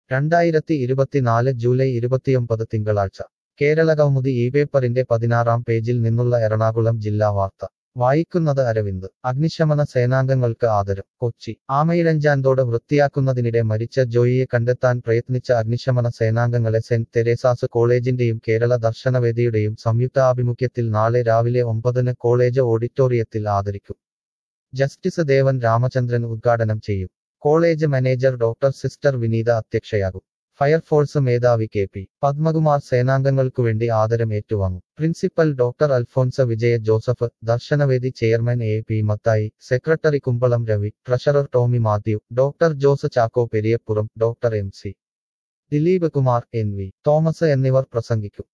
രണ്ടായിരത്തി ഇരുപത്തിനാല് ജൂലൈ ഇരുപത്തിയൊമ്പത് തിങ്കളാഴ്ച കേരള കൗമുദി ഈ പേപ്പറിന്റെ പതിനാറാം പേജിൽ നിന്നുള്ള എറണാകുളം ജില്ലാ വാർത്ത വായിക്കുന്നത് അരവിന്ദ് അഗ്നിശമന സേനാംഗങ്ങൾക്ക് ആദരം കൊച്ചി ആമയിഴഞ്ചാന്തോട് വൃത്തിയാക്കുന്നതിനിടെ മരിച്ച ജോയിയെ കണ്ടെത്താൻ പ്രയത്നിച്ച അഗ്നിശമന സേനാംഗങ്ങളെ സെന്റ് തെരേസാസ് കോളേജിന്റെയും കേരള ദർശനവേദിയുടെയും സംയുക്താഭിമുഖ്യത്തിൽ നാളെ രാവിലെ ഒമ്പതിന് കോളേജ് ഓഡിറ്റോറിയത്തിൽ ആദരിക്കും ജസ്റ്റിസ് ദേവൻ രാമചന്ദ്രൻ ഉദ്ഘാടനം ചെയ്യും college manager doctor sister Vineetha അധ്യക്ഷയാകും ഫയർഫോഴ്സ് മേധാവി കെ പി പത്മകുമാർ സേനാംഗങ്ങൾക്കുവേണ്ടി ആദരം ഏറ്റുവാങ്ങും principal doctor Alphonsa Vijaya Joseph Darshanavedi chairman A P Mathai secretary Kumbalam Ravi treasurer Tomy Mathew doctor Jose Chacko Periyappuram doctor M C Dileep Kumar N V Thomas എന്നിവർ പ്രസംഗിക്കും